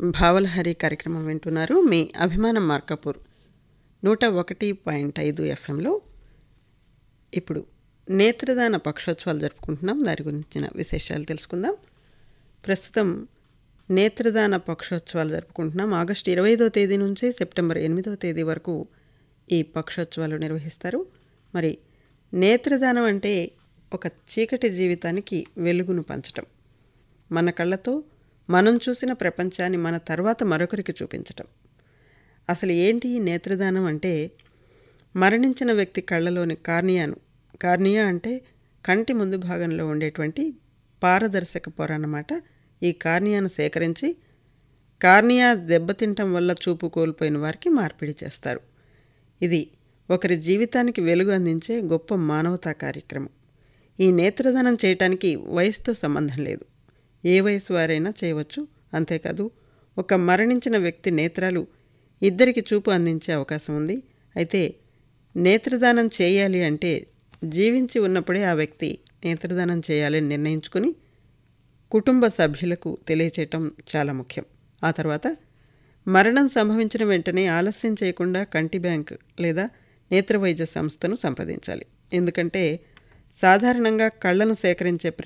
భావలహరి కార్యక్రమం వింటున్నారు మీ అభిమానం మార్కాపూర్ నూట ఒకటి పాయింట్ ఐదు ఎఫ్ఎంలో ఇప్పుడు నేత్రదాన పక్షోత్సవాలు జరుపుకుంటున్నాం దాని గురించిన విశేషాలు తెలుసుకుందాం ప్రస్తుతం నేత్రదాన పక్షోత్సవాలు జరుపుకుంటున్నాం ఆగస్టు ఇరవైదో తేదీ నుంచి సెప్టెంబర్ ఎనిమిదో తేదీ వరకు ఈ పక్షోత్సవాలు నిర్వహిస్తారు మరి నేత్రదానం అంటే ఒక చీకటి జీవితానికి వెలుగును పంచటం మన కళ్ళతో మనం చూసిన ప్రపంచాన్ని మన తర్వాత మరొకరికి చూపించటం అసలు ఏంటి ఈ నేత్రదానం అంటే మరణించిన వ్యక్తి కళ్ళలోని కార్నియాను కార్నియా అంటే కంటి ముందు భాగంలో ఉండేటువంటి పారదర్శక పొర అన్నమాట ఈ కార్నియాను సేకరించి కార్నియా దెబ్బతింటం వల్ల చూపు కోల్పోయిన వారికి మార్పిడి చేస్తారు ఇది ఒకరి జీవితానికి వెలుగు అందించే గొప్ప మానవతా కార్యక్రమం ఈ నేత్రదానం చేయటానికి వయసుతో సంబంధం లేదు ఏ వయసు వారైనా చేయవచ్చు అంతేకాదు ఒక మరణించిన వ్యక్తి నేత్రాలు ఇద్దరికి చూపు అందించే అవకాశం ఉంది అయితే నేత్రదానం చేయాలి అంటే జీవించి ఉన్నప్పుడే ఆ వ్యక్తి నేత్రదానం చేయాలని నిర్ణయించుకుని కుటుంబ సభ్యులకు తెలియచేయటం చాలా ముఖ్యం ఆ తర్వాత మరణం సంభవించిన వెంటనే ఆలస్యం చేయకుండా కంటి బ్యాంక్ లేదా నేత్ర వైద్య సంస్థను సంప్రదించాలి ఎందుకంటే సాధారణంగా కళ్ళను సేకరించే